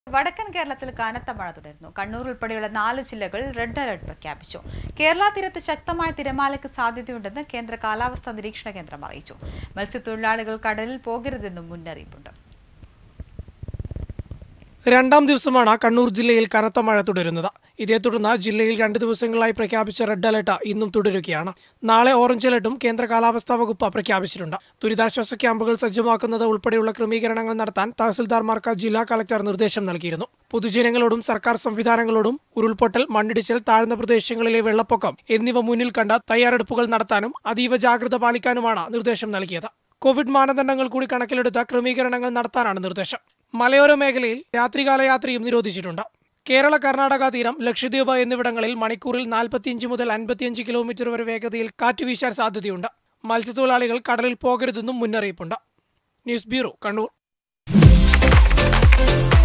വടക്കൻ കേരളത്തിൽ കനത്ത മഴ തുടരുന്നു കണ്ണൂർ ഉൾപ്പെടെയുള്ള നാല് ജില്ലകളിൽ റെഡ് അലർട്ട് പ്രഖ്യാപിച്ചു കേരള തീരത്ത് ശക്തമായ തിരമാലയ്ക്ക് സാധ്യതയുണ്ടെന്ന് കേന്ദ്ര കാലാവസ്ഥാ നിരീക്ഷണ കേന്ദ്രം അറിയിച്ചു മത്സ്യത്തൊഴിലാളികൾ കടലിൽ പോകരുതെന്നും മുന്നറിയിപ്പുണ്ട് രണ്ടാം ദിവസമാണ് കണ്ണൂർ ജില്ലയിൽ കനത്ത മഴ തുടരുന്നത് ഇതേ തുടർന്ന് ജില്ലയിൽ രണ്ട് ദിവസങ്ങളായി പ്രഖ്യാപിച്ച റെഡ് അലർട്ട് ഇന്നും തുടരുകയാണ് നാളെ ഓറഞ്ച് അലർട്ടും കേന്ദ്ര കാലാവസ്ഥാ വകുപ്പ് പ്രഖ്യാപിച്ചിട്ടുണ്ട് ദുരിതാശ്വാസ ക്യാമ്പുകൾ സജ്ജമാക്കുന്നത് ഉൾപ്പെടെയുള്ള ക്രമീകരണങ്ങൾ നടത്താൻ തഹസിൽദാർമാർക്ക് ജില്ലാ കളക്ടർ നിർദ്ദേശം നൽകിയിരുന്നു പൊതുജനങ്ങളോടും സർക്കാർ സംവിധാനങ്ങളോടും ഉരുൾപൊട്ടൽ മണ്ണിടിച്ചിൽ താഴ്ന്ന പ്രദേശങ്ങളിലെ വെള്ളപ്പൊക്കം എന്നിവ മുന്നിൽ കണ്ട തയ്യാറെടുപ്പുകൾ നടത്താനും അതീവ ജാഗ്രത പാലിക്കാനുമാണ് നിർദ്ദേശം നൽകിയത് കോവിഡ് മാനദണ്ഡങ്ങൾ കൂടി കണക്കിലെടുത്ത ക്രമീകരണങ്ങൾ നടത്താനാണ് നിർദ്ദേശം മലയോര മേഖലയിൽ രാത്രികാല യാത്രയും നിരോധിച്ചിട്ടുണ്ട് കേരള കർണാടക തീരം ലക്ഷദ്വീപ് എന്നിവിടങ്ങളിൽ മണിക്കൂറിൽ നാൽപ്പത്തിയഞ്ച് മുതൽ അൻപത്തിയഞ്ച് കിലോമീറ്റർ വരെ വേഗതയിൽ കാറ്റ് വീശാൻ സാധ്യതയുണ്ട് മത്സ്യത്തൊഴിലാളികൾ കടലിൽ പോകരുതെന്നും മുന്നറിയിപ്പുണ്ട് ന്യൂസ് ബ്യൂറോ കണ്ണൂർ